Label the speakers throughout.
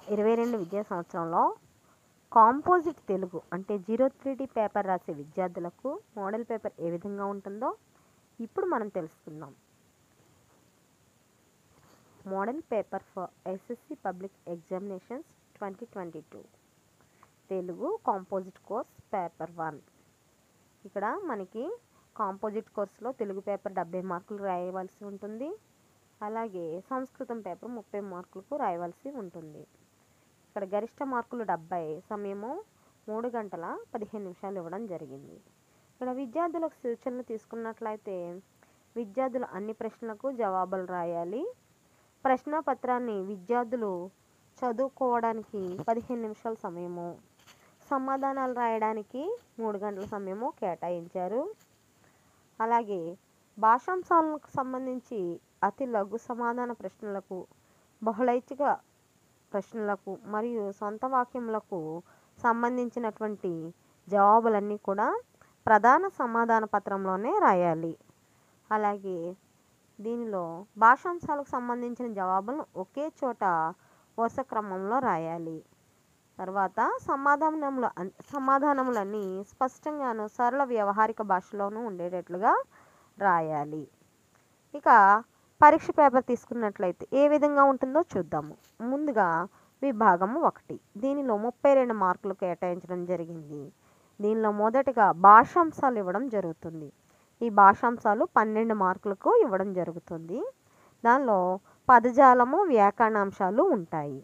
Speaker 1: ఇరవై రెండు విద్యా సంవత్సరంలో కాంపోజిట్ తెలుగు అంటే జీరో త్రీ డి పేపర్ రాసే విద్యార్థులకు మోడల్ పేపర్ ఏ విధంగా ఉంటుందో ఇప్పుడు మనం తెలుసుకుందాం model paper for SSC public examinations twenty twenty two Telugu composite course paper one ఇక్కడ మనకి కాంపోజిట్ కోర్సులో తెలుగు పేపర్ డెబ్బై మార్కులు రాయవలసి ఉంటుంది అలాగే సంస్కృతం పేపర్ ముప్పై మార్కులకు రాయవలసి ఉంటుంది ఇక్కడ గరిష్ట మార్కులు డెబ్బై సమయము మూడు గంటల పదిహేను నిమిషాలు ఇవ్వడం జరిగింది ఇక్కడ విద్యార్థులకు సూచనలు తీసుకున్నట్లయితే విద్యార్థులు అన్ని ప్రశ్నలకు జవాబులు రాయాలి ప్రశ్న పత్రాన్ని విద్యార్థులు చదువుకోవడానికి పదిహేను నిమిషాల సమయము సమాధానాలు రాయడానికి మూడు గంటల సమయము కేటాయించారు అలాగే భాషాంశాలకు సంబంధించి అతి లఘు సమాధాన ప్రశ్నలకు బహుళైచ్ఛిక ప్రశ్నలకు మరియు సొంత వాక్యములకు సంబంధించినటువంటి జవాబులన్నీ కూడా ప్రధాన సమాధాన పత్రంలోనే రాయాలి అలాగే దీనిలో భాషాంశాలకు సంబంధించిన జవాబులను ఒకే చోట వరుస క్రమంలో రాయాలి తర్వాత సమాధానములు అన్- సమాధానములన్నీ స్పష్టంగాను సరళ వ్యవహారిక భాషలోనూ ఉండేటట్లుగా రాయాలి ఇక పరీక్ష పేపర్ తీసుకున్నట్లయితే ఏ విధంగా ఉంటుందో చూద్దాము ముందుగా విభాగము ఒకటి దీనిలో ముప్పై రెండు మార్కులు కేటాయించడం జరిగింది దీనిలో మొదటగా భాషాంశాలు ఇవ్వడం జరుగుతుంది ఈ భాషాంశాలు పన్నెండు మార్కులకు ఇవ్వడం జరుగుతుంది దానిలో పదజాలము వ్యాకరణాంశాలు ఉంటాయి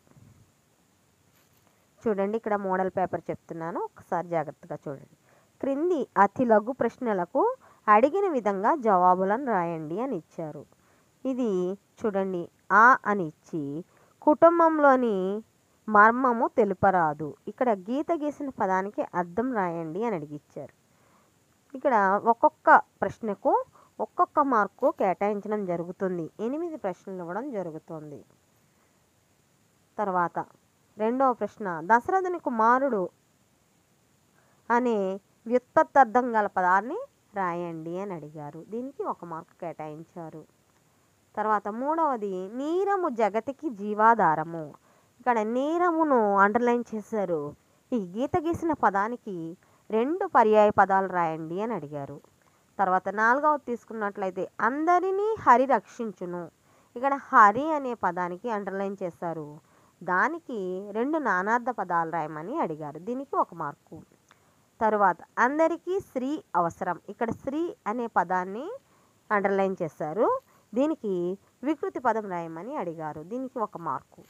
Speaker 1: చూడండి ఇక్కడ మోడల్ పేపర్ చెప్తున్నాను ఒకసారి జాగ్రత్తగా చూడండి క్రింది అతి లఘు ప్రశ్నలకు అడిగిన విధంగా జవాబులను రాయండి అని ఇచ్చారు ఇది చూడండి ఆ అని ఇచ్చి కుటుంబంలోని మర్మము తెలుపరాదు ఇక్కడ గీత గీసిన పదానికి అర్థం రాయండి అని అడిగిచ్చారు ఇక్కడ ఒక్కొక్క ప్రశ్నకు ఒక్కొక్క మార్కు కేటాయించడం జరుగుతుంది ఎనిమిది ప్రశ్నలు ఇవ్వడం జరుగుతుంది తర్వాత రెండవ ప్రశ్న దశరథుని కుమారుడు అనే వ్యుత్పత్తర్థం గల పదాన్ని రాయండి అని అడిగారు దీనికి ఒక మార్కు కేటాయించారు తర్వాత మూడవది నీరము జగతికి జీవాధారము ఇక్కడ నీరమును అండర్లైన్ చేశారు ఈ గీత గీసిన పదానికి రెండు పర్యాయ పదాలు రాయండి అని అడిగారు తర్వాత నాలుగవది తీసుకున్నట్లయితే అందరినీ హరి రక్షించును ఇక్కడ హరి అనే పదానికి అండర్లైన్ చేశారు దానికి రెండు నానార్థ పదాలు రాయమని అడిగారు దీనికి ఒక మార్కు తరువాత అందరికీ స్త్రీ అవసరం ఇక్కడ స్త్రీ అనే పదాన్ని అండర్లైన్ చేశారు దీనికి వికృతి పదం రాయమని అడిగారు దీనికి ఒక మార్కు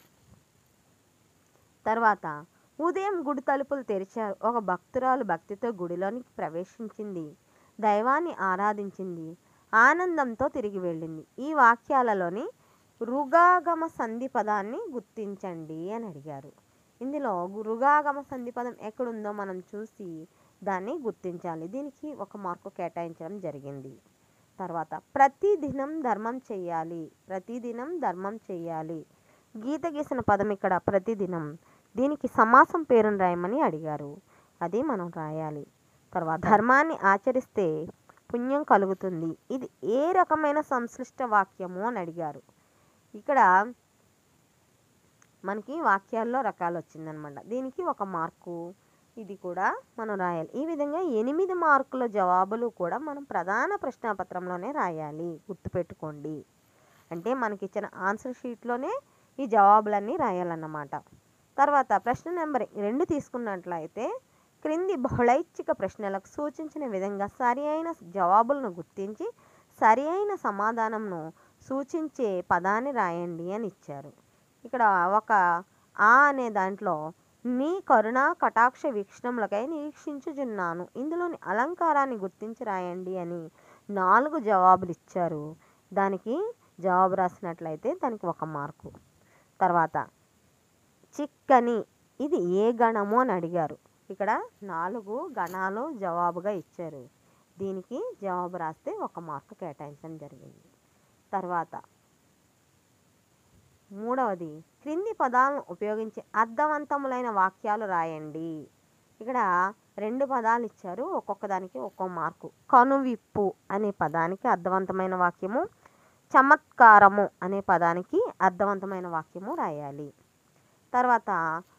Speaker 1: తర్వాత ఉదయం గుడి తలుపులు తెరిచారు ఒక భక్తురాలు భక్తితో గుడిలోనికి ప్రవేశించింది దైవాన్ని ఆరాధించింది ఆనందంతో తిరిగి వెళ్ళింది ఈ వాక్యాలలోని రుగాగమ సంధి పదాన్ని గుర్తించండి అని అడిగారు ఇందులో గు- రుగాగమ సంధి పదం ఎక్కడుందో మనం చూసి దాన్ని గుర్తించాలి దీనికి ఒక మార్కు కేటాయించడం జరిగింది తర్వాత ప్రతిదినం ధర్మం చెయ్యాలి ప్రతిదినం ధర్మం చెయ్యాలి గీత గీసిన పదం ఇక్కడ ప్రతిదినం దీనికి సమాసం పేరును రాయమని అడిగారు అది మనం రాయాలి తర్వాత ధర్మాన్ని ఆచరిస్తే పుణ్యం కలుగుతుంది ఇది ఏ రకమైన సంశ్లిష్ట వాక్యము అని అడిగారు ఇక్కడ మనకి వాక్యాల్లో రకాలు వచ్చిందనమాట దీనికి ఒక మార్కు ఇది కూడా మనం రాయాలి ఈ విధంగా ఎనిమిది మార్కుల జవాబులు కూడా మనం ప్రధాన ప్రశ్నాపత్రంలోనే రాయాలి గుర్తుపెట్టుకోండి అంటే మనకి ఇచ్చిన ఆన్సర్ షీట్లోనే ఈ జవాబులన్నీ రాయాలన్నమాట తర్వాత ప్రశ్న నెంబర్ రెండు తీసుకున్నట్లయితే క్రింది బహుళైచ్ఛిక ప్రశ్నలకు సూచించిన విధంగా సరి అయిన జవాబులను గుర్తించి సరి అయిన సమాధానంను సూచించే పదాన్ని రాయండి అని ఇచ్చారు ఇక్కడ ఒక ఆ అనే దాంట్లో నీ కరుణ కటాక్ష వీక్షణములకై నిరీక్షించుచున్నాను ఇందులోని అలంకారాన్ని గుర్తించి రాయండి అని నాలుగు జవాబులు ఇచ్చారు దానికి జవాబు రాసినట్లయితే దానికి ఒక మార్కు తర్వాత చిక్కని ఇది ఏ గణము అని అడిగారు ఇక్కడ నాలుగు గణాలు జవాబుగా ఇచ్చారు దీనికి జవాబు రాస్తే ఒక మార్కు కేటాయించడం జరిగింది తర్వాత మూడవది క్రింది పదాలను ఉపయోగించి అర్థవంతములైన వాక్యాలు రాయండి ఇక్కడ రెండు పదాలు ఇచ్చారు ఒక్కొక్క దానికి ఒక్కో మార్కు కనువిప్పు అనే పదానికి అర్థవంతమైన వాక్యము చమత్కారము అనే పదానికి అర్థవంతమైన వాక్యము రాయాలి తర్వాత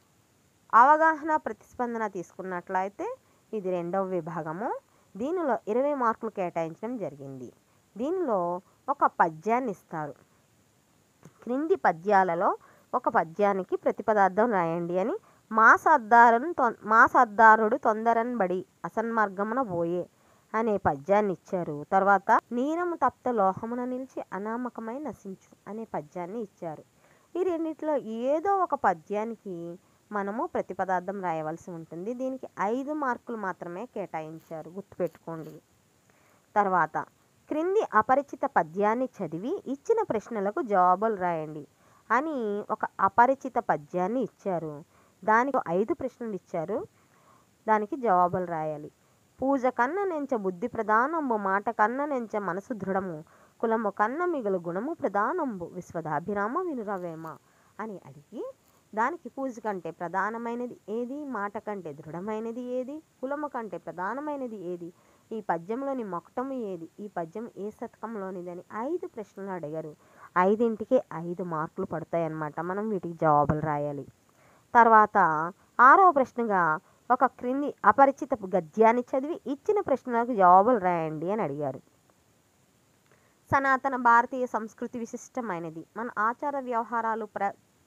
Speaker 1: అవగాహన ప్రతిస్పందన తీసుకున్నట్లయితే ఇది రెండవ విభాగము దీనిలో ఇరవై మార్కులు కేటాయించడం జరిగింది దీనిలో ఒక పద్యాన్ని ఇస్తారు క్రింది పద్యాలలో ఒక పద్యానికి ప్రతిపదార్థం రాయండి అని మా సర్దారును తొం మా సర్దారుడు తొందరన్ బడి అసన్మార్గమున పోయే అనే పద్యాన్ని ఇచ్చారు తర్వాత నీరము తప్త లోహమున నిలిచి అనామకమై నశించు అనే పద్యాన్ని ఇచ్చారు ఈ రెండిట్లో ఏదో ఒక పద్యానికి మనము ప్రతిపదార్థం రాయవలసి ఉంటుంది దీనికి ఐదు మార్కులు మాత్రమే కేటాయించారు గుర్తుపెట్టుకోండి తర్వాత క్రింది అపరిచిత పద్యాన్ని చదివి ఇచ్చిన ప్రశ్నలకు జవాబులు రాయండి అని ఒక అపరిచిత పద్యాన్ని ఇచ్చారు దానికి ఐదు ప్రశ్నలు ఇచ్చారు దానికి జవాబులు రాయాలి పూజ కన్న నెంచ బుద్ధి ప్రధానంబు మాట కన్న నెంచ మనసు దృఢము కులము కన్న మిగులు గుణము ప్రధానంబు విశ్వదాభిరామ వినురవేమ అని అడిగి దానికి పూజ కంటే ప్రధానమైనది ఏది మాట కంటే దృఢమైనది ఏది కులము కంటే ప్రధానమైనది ఏది ఈ పద్యంలోని మొక్కటము ఏది ఈ పద్యం ఏ శతకంలోనిదని ఐదు ప్రశ్నలు అడిగారు ఐదింటికి ఐదు మార్కులు పడతాయి అన్నమాట మనం వీటికి జవాబులు రాయాలి తర్వాత ఆరో ప్రశ్నగా ఒక క్రింది అపరిచిత గద్యాన్ని చదివి ఇచ్చిన ప్రశ్నలకు జవాబులు రాయండి అని అడిగారు సనాతన భారతీయ సంస్కృతి విశిష్టమైనది మన ఆచార వ్యవహారాలు ప్ర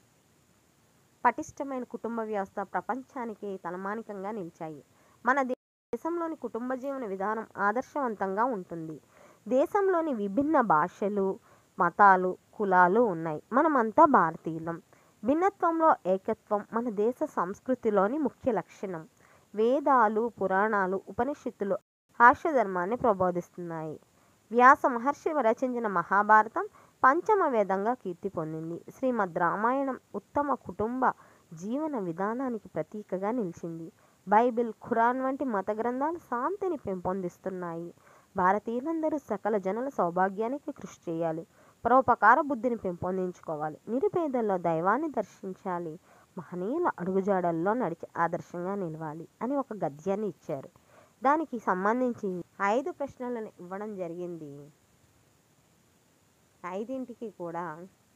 Speaker 1: పటిష్టమైన కుటుంబ వ్యవస్థ ప్రపంచానికి తలమానికంగా నిలిచాయి మన దేశంలోని కుటుంబ జీవన విధానం ఆదర్శవంతంగా ఉంటుంది దేశంలోని విభిన్న భాషలు మతాలు కులాలు ఉన్నాయి మనమంతా భారతీయులం భిన్నత్వంలో ఏకత్వం మన దేశ సంస్కృతిలోని ముఖ్య లక్షణం వేదాలు పురాణాలు ఉపనిషత్తులు హాస్యధర్మాన్ని ప్రబోధిస్తున్నాయి వ్యాస మహర్షి రచించిన మహాభారతం పంచమ వేదంగా కీర్తి పొందింది శ్రీమద్ రామాయణం ఉత్తమ కుటుంబ జీవన విధానానికి ప్రతీకగా నిలిచింది బైబిల్ ఖురాన్ వంటి మత గ్రంథాలు శాంతిని పెంపొందిస్తున్నాయి భారతీయులందరూ సకల జనుల సౌభాగ్యానికి కృషి చేయాలి పరోపకార బుద్ధిని పెంపొందించుకోవాలి నిరుపేదల్లో దైవాన్ని దర్శించాలి మహనీయుల అడుగుజాడల్లో నడిచి ఆదర్శంగా నిలవాలి అని ఒక గద్యాన్ని ఇచ్చారు దానికి సంబంధించి ఐదు ప్రశ్నలను ఇవ్వడం జరిగింది ఐదింటికి కూడా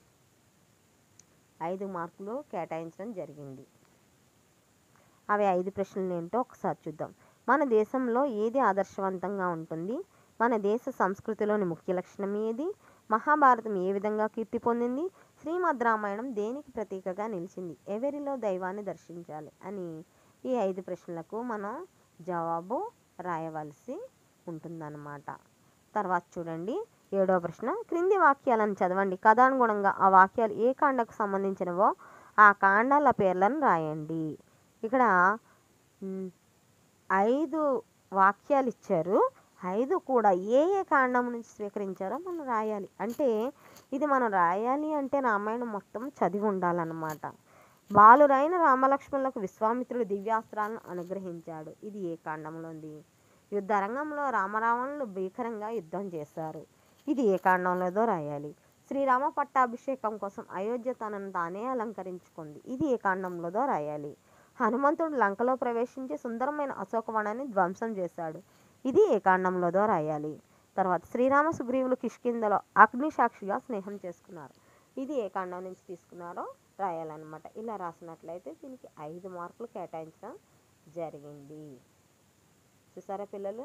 Speaker 1: ఐదు మార్కులు కేటాయించడం జరిగింది అవి ఐదు ప్రశ్నలు ఏంటో ఒకసారి చూద్దాం మన దేశంలో ఏది ఆదర్శవంతంగా ఉంటుంది మన దేశ సంస్కృతిలోని ముఖ్య లక్షణం ఏది మహాభారతం ఏ విధంగా కీర్తి పొందింది శ్రీమద్ రామాయణం దేనికి ప్రతీకగా నిలిచింది ఎవరిలో దైవాన్ని దర్శించాలి అని ఈ ఐదు ప్రశ్నలకు మనం జవాబు రాయవలసి ఉంటుందన్నమాట తర్వాత చూడండి ఏడవ ప్రశ్న క్రింది వాక్యాలను చదవండి కథానుగుణంగా ఆ వాక్యాలు ఏ కాండకు సంబంధించినవో ఆ కాండాల పేర్లను రాయండి ఇక్కడ మ్, ఐదు వాక్యాలు ఇచ్చారు ఐదు కూడా ఏ ఏ కాండం నుంచి స్వీకరించారో మనం రాయాలి అంటే ఇది మనం రాయాలి అంటే రామాయణం మొత్తం చదివి ఉండాలన్నమాట బాలురైన రామలక్ష్మణులకు విశ్వామిత్రుడు దివ్యాస్త్రాలను అనుగ్రహించాడు ఇది ఏ కాండంలో ఉంది యుద్ధ రంగంలో రామరావణులు భీకరంగా యుద్ధం చేశారు ఇది ఏ కాండంలోదో రాయాలి శ్రీరామ పట్టాభిషేకం కోసం అయోధ్య తనను తానే అలంకరించుకుంది ఇది ఏ కాండంలోదో రాయాలి హనుమంతుడు లంకలో ప్రవేశించి సుందరమైన అశోకవనాన్ని ధ్వంసం చేశాడు ఇది ఏ కాండంలోదో రాయాలి తర్వాత శ్రీరామ సుగ్రీవులు కిష్కిందలో అగ్నిసాక్షిగా స్నేహం చేసుకున్నారు ఇది ఏ కాండం నుంచి తీసుకున్నారో రాయాలన్నమాట ఇలా రాసినట్లయితే దీనికి ఐదు మార్కులు కేటాయించడం జరిగింది చూసారా పిల్లలు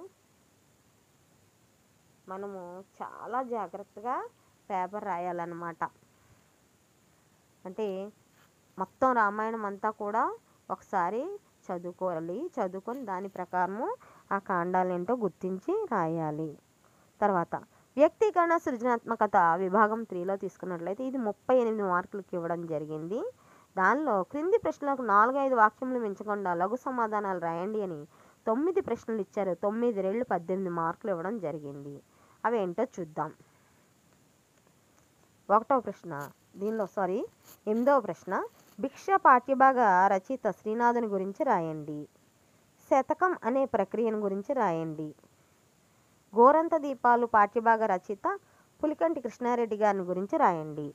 Speaker 1: మనము చాలా జాగ్రత్తగా పేపర్ రాయాలన్నమాట అంటే మొత్తం రామాయణం అంతా కూడా ఒకసారి చదువుకోవాలి చదువుకొని దాని ప్రకారము ఆ కాండాలు ఏంటో గుర్తించి రాయాలి తర్వాత వ్యక్తీకరణ సృజనాత్మకత విభాగం త్రీలో తీసుకున్నట్లయితే ఇది ముప్పై ఎనిమిది మార్కులకి ఇవ్వడం జరిగింది దానిలో క్రింది ప్రశ్నలకు నాలుగు ఐదు వాక్యములు మించకుండా లఘు సమాధానాలు రాయండి అని తొమ్మిది ప్రశ్నలు ఇచ్చారు తొమ్మిది రెళ్ళు పద్దెనిమిది మార్కులు ఇవ్వడం జరిగింది అవి ఏంటో చూద్దాం ఒకటవ ప్రశ్న దీనిలో సారీ ఎనిమిదవ ప్రశ్న భిక్ష పాఠ్యభాగ రచయిత శ్రీనాథుని గురించి రాయండి శతకం అనే ప్రక్రియను గురించి రాయండి గోరంత దీపాలు పాఠ్యభాగ రచయిత పులికంటి కృష్ణారెడ్డి గారిని గురించి రాయండి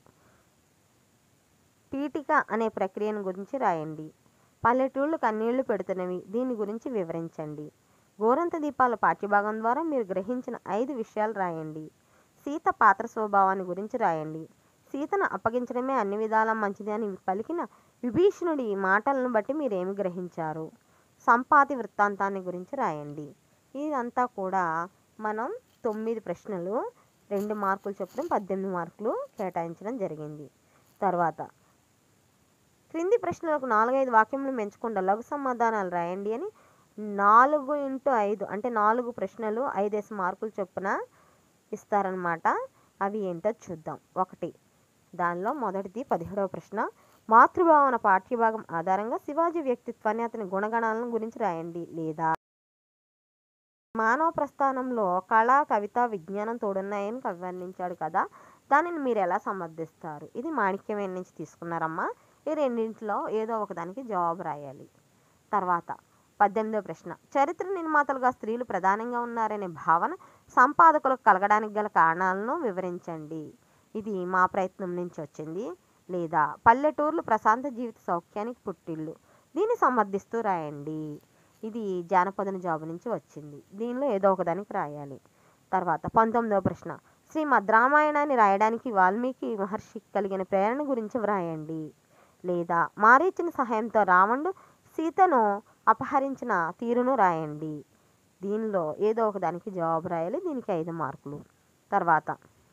Speaker 1: పీఠిక అనే ప్రక్రియను గురించి రాయండి పల్లెటూళ్ళు కన్నీళ్లు పెడుతున్నవి దీని గురించి వివరించండి గోరంత దీపాల పాఠ్యభాగం ద్వారా మీరు గ్రహించిన ఐదు విషయాలు రాయండి సీత పాత్ర స్వభావాన్ని గురించి రాయండి సీతను అప్పగించడమే అన్ని విధాలా మంచిది అని పలికిన విభీషణుడి మాటలను బట్టి మీరు ఏమి గ్రహించారు సంపాతి వృత్తాంతాన్ని గురించి రాయండి ఇదంతా కూడా మనం తొమ్మిది ప్రశ్నలు రెండు మార్కులు చొప్పున పద్దెనిమిది మార్కులు కేటాయించడం జరిగింది తర్వాత క్రింది ప్రశ్నలకు నాలుగైదు వాక్యములు మెంచకుండా లఘు సమాధానాలు రాయండి అని నాలుగు ఇంటూ ఐదు అంటే నాలుగు ప్రశ్నలు ఐదేసి మార్కులు చొప్పున ఇస్తారనమాట అవి ఏంటో చూద్దాం ఒకటి దానిలో మొదటిది పదిహేడవ ప్రశ్న మాతృభావన పాఠ్యభాగం ఆధారంగా శివాజీ వ్యక్తిత్వాన్ని అతని గుణగణాలను గురించి రాయండి లేదా మానవ ప్రస్థానంలో కళ కవిత విజ్ఞానం తోడున్నాయని కవి వర్ణించాడు కదా దానిని మీరు ఎలా సమర్థిస్తారు ఇది మాణిక్యమైన నుంచి తీసుకున్నారమ్మా ఈ రెండింటిలో ఏదో ఒకదానికి జవాబు రాయాలి తర్వాత పద్దెనిమిదో ప్రశ్న చరిత్ర నిర్మాతలుగా స్త్రీలు ప్రధానంగా ఉన్నారనే భావన సంపాదకులకు కలగడానికి గల కారణాలను వివరించండి ఇది మా ప్రయత్నం నుంచి వచ్చింది లేదా పల్లెటూర్లు ప్రశాంత జీవిత సౌఖ్యానికి పుట్టిల్లు దీన్ని సమర్థిస్తూ రాయండి ఇది జానపదన జాబు నుంచి వచ్చింది దీనిలో ఏదో ఒకదానికి రాయాలి తర్వాత పంతొమ్మిదవ ప్రశ్న శ్రీమద్ రామాయణాన్ని రాయడానికి వాల్మీకి మహర్షికి కలిగిన ప్రేరణ గురించి వ్రాయండి లేదా మారీచుని సహాయంతో రావణుడు సీతను అపహరించిన తీరును రాయండి దీనిలో ఏదో ఒకదానికి జవాబు రాయాలి దీనికి ఐదు మార్కులు తర్వాత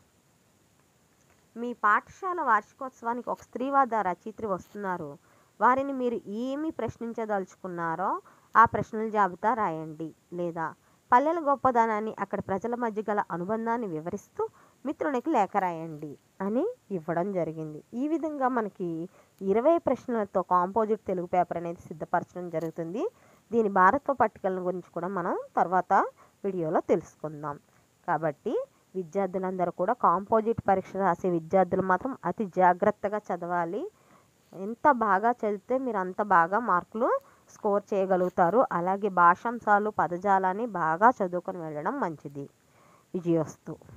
Speaker 1: మీ పాఠశాల వార్షికోత్సవానికి ఒక స్త్రీవాద రచయిత్రి వస్తున్నారు వారిని మీరు ఏమి ప్రశ్నించదలుచుకున్నారో ఆ ప్రశ్నల జాబితా రాయండి లేదా పల్లెల గొప్పదనాన్ని అక్కడ ప్రజల మధ్య గల అనుబంధాన్ని వివరిస్తూ మిత్రునికి లేఖ రాయండి అని ఇవ్వడం జరిగింది ఈ విధంగా మనకి ఇరవై ప్రశ్నలతో కాంపోజిట్ తెలుగు పేపర్ అనేది సిద్ధపరచడం జరుగుతుంది దీని భారత్వ పట్టికల గురించి కూడా మనం తర్వాత వీడియోలో తెలుసుకుందాం కాబట్టి విద్యార్థులందరూ కూడా కాంపోజిట్ పరీక్ష రాసే విద్యార్థులు మాత్రం అతి జాగ్రత్తగా చదవాలి ఎంత బాగా చదివితే మీరు అంత బాగా మార్కులు స్కోర్ చేయగలుగుతారు అలాగే భాషాంశాలు పదజాలాన్ని బాగా చదువుకొని వెళ్ళడం మంచిది విజయోస్తు